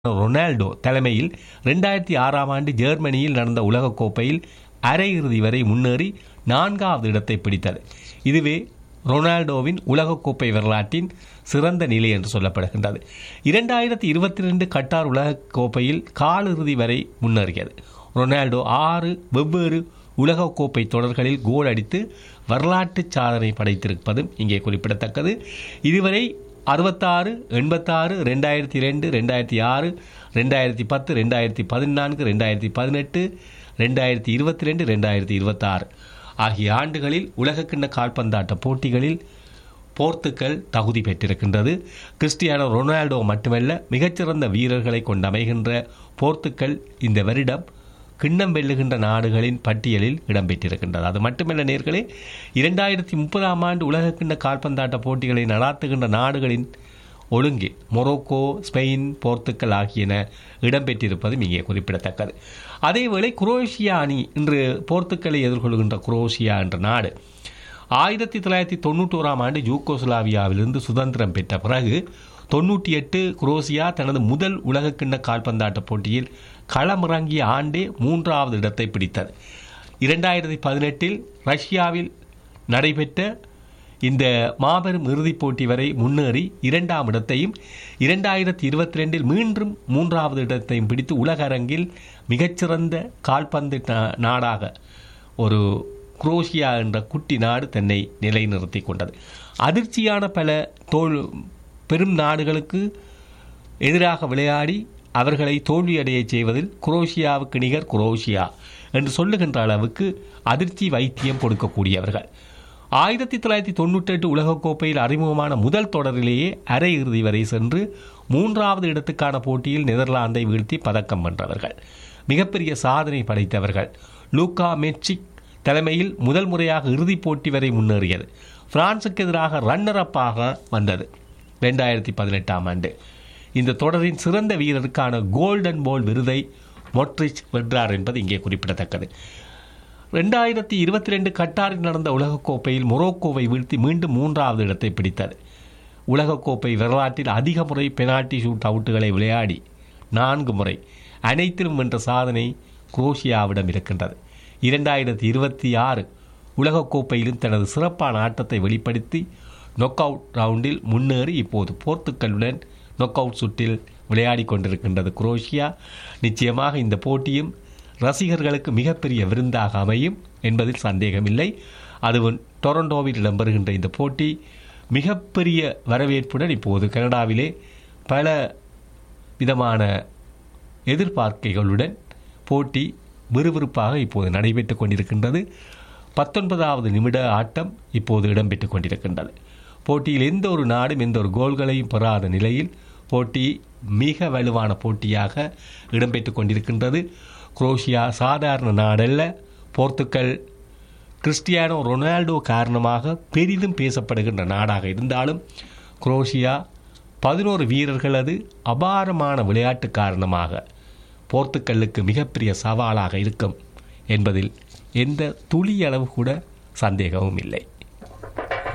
Ronaldo தலைமையில் ரெண்டாயிரத்தி ஆறாம் ஆண்டு ஜெர்மனியில் நடந்த உலகக்கோப்பையில் அரையிறுதி வரை முன்னேறி நான்காவது இடத்தை பிடித்தது இதுவே ரொனால்டோவின் உலகக்கோப்பை வரலாற்றின் சிறந்த நிலை என்று சொல்லப்படுகின்றது இரண்டாயிரத்தி இருபத்தி ரெண்டு கட்டார் உலகக்கோப்பையில் காலிறுதி வரை முன்னேறியது ரொனால்டோ ஆறு வெவ்வேறு உலகக்கோப்பை தொடர்களில் கோல் அடித்து வரலாற்று சாதனை படைத்திருப்பதும் இங்கே குறிப்பிடத்தக்கது இதுவரை அறுபத்தாறு எண்பத்தாறு ரெண்டாயிரத்தி ரெண்டு ரெண்டாயிரத்தி ஆறு ரெண்டாயிரத்தி பத்து ரெண்டாயிரத்தி பதினான்கு ரெண்டாயிரத்தி பதினெட்டு ரெண்டாயிரத்தி இருபத்தி ரெண்டு ரெண்டாயிரத்தி இருபத்தாறு ஆகிய ஆண்டுகளில் உலகக்கிண்ண கால்பந்தாட்ட போட்டிகளில் போர்த்துக்கல் தகுதி பெற்றிருக்கின்றது கிறிஸ்டியானோ ரொனால்டோ மட்டுமல்ல மிகச்சிறந்த வீரர்களை கொண்டு அமைகின்ற போர்த்துக்கல் இந்த வருடம் கிண்ணம் வெல்லுகின்ற நாடுகளின் பட்டியலில் இடம்பெற்றிருக்கின்றது அது மட்டுமல்ல நேர்களே இரண்டாயிரத்தி முப்பதாம் ஆண்டு உலக கிண்ண கால்பந்தாட்ட போட்டிகளை நடாத்துகின்ற நாடுகளின் ஒழுங்கில் மொரோக்கோ ஸ்பெயின் போர்த்துக்கல் ஆகியன இடம்பெற்றிருப்பதும் இங்கே குறிப்பிடத்தக்கது அதேவேளை குரோஷியா அணி இன்று போர்த்துக்கலை எதிர்கொள்கின்ற குரோஷியா என்ற நாடு ஆயிரத்தி தொள்ளாயிரத்தி தொண்ணூற்றோராம் ஆண்டு யூகோஸ்லாவியாவிலிருந்து சுதந்திரம் பெற்ற பிறகு தொண்ணூற்றி எட்டு குரோசியா தனது முதல் உலகக்கிண்ண கால்பந்தாட்ட போட்டியில் களமிறங்கிய ஆண்டே மூன்றாவது இடத்தை பிடித்தது இரண்டாயிரத்தி பதினெட்டில் ரஷ்யாவில் நடைபெற்ற இந்த மாபெரும் இறுதிப் போட்டி வரை முன்னேறி இரண்டாம் இடத்தையும் இரண்டாயிரத்தி இருபத்தி ரெண்டில் மீண்டும் மூன்றாவது இடத்தையும் பிடித்து உலக அரங்கில் மிகச்சிறந்த கால்பந்து நா- நாடாக ஒரு குரோஷியா என்ற குட்டி நாடு தன்னை நிலைநிறுத்தி கொண்டது அதிர்ச்சியான பல தோல் பெரும் நாடுகளுக்கு எதிராக விளையாடி அவர்களை தோல்வியடையச் செய்வதில் குரோஷியாவுக்கு நிகர் குரோஷியா என்று சொல்லுகின்ற அளவுக்கு அதிர்ச்சி வைத்தியம் கொடுக்கக்கூடியவர்கள் ஆயிரத்தி தொள்ளாயிரத்தி தொண்ணூற்றெட்டு உலகக்கோப்பையில் அறிமுகமான முதல் தொடரிலேயே அரையிறுதி வரை சென்று மூன்றாவது இடத்துக்கான போட்டியில் நெதர்லாந்தை வீழ்த்தி பதக்கம் வென்றவர்கள் மிகப்பெரிய சாதனை படைத்தவர்கள் லூக்கா மெட்சிக் தலைமையில் முதல் முறையாக இறுதிப் போட்டி வரை முன்னேறியது பிரான்சுக்கு எதிராக ரன்னர் அப்பாக வந்தது ரெண்டாயிரத்தி பதினெட்டாம் ஆண்டு இந்த தொடரின் சிறந்த வீரருக்கான கோல்டன் போல் விருதை மொட்ரிச் வென்றார் என்பது இங்கே குறிப்பிடத்தக்கது ரெண்டாயிரத்தி இருபத்தி ரெண்டு கட்டாரில் நடந்த உலகக்கோப்பையில் மொரோக்கோவை வீழ்த்தி மீண்டும் மூன்றாவது இடத்தை பிடித்தது உலகக்கோப்பை வரலாற்றில் அதிக முறை பெனால்டி ஷூட் அவுட்டுகளை விளையாடி நான்கு முறை அனைத்திலும் வென்ற சாதனை குரோஷியாவிடம் இருக்கின்றது இரண்டாயிரத்தி இருபத்தி ஆறு உலகக்கோப்பையிலும் தனது சிறப்பான ஆட்டத்தை வெளிப்படுத்தி நொக் அவுட் ரவுண்டில் முன்னேறி இப்போது போர்த்துக்கலுடன் நொக் அவுட் சுற்றில் விளையாடி கொண்டிருக்கின்றது குரோஷியா நிச்சயமாக இந்த போட்டியும் ரசிகர்களுக்கு மிகப்பெரிய விருந்தாக அமையும் என்பதில் சந்தேகமில்லை அதுவும் டொரண்டோவில் இடம்பெறுகின்ற இந்த போட்டி மிகப்பெரிய வரவேற்புடன் இப்போது கனடாவிலே பல விதமான எதிர்பார்க்கைகளுடன் போட்டி விறுவிறுப்பாக இப்போது நடைபெற்றுக் கொண்டிருக்கின்றது பத்தொன்பதாவது நிமிட ஆட்டம் இப்போது இடம்பெற்றுக் கொண்டிருக்கின்றது போட்டியில் எந்த ஒரு நாடும் எந்த ஒரு கோல்களையும் பெறாத நிலையில் போட்டி மிக வலுவான போட்டியாக இடம்பெற்றுக் கொண்டிருக்கின்றது குரோஷியா சாதாரண நாடல்ல போர்த்துக்கல் கிறிஸ்டியானோ ரொனால்டோ காரணமாக பெரிதும் பேசப்படுகின்ற நாடாக இருந்தாலும் குரோஷியா பதினோரு வீரர்களது அபாரமான விளையாட்டு காரணமாக போர்த்துக்கல்லுக்கு மிகப்பெரிய சவாலாக இருக்கும் என்பதில் எந்த துளி அளவு கூட சந்தேகமும் இல்லை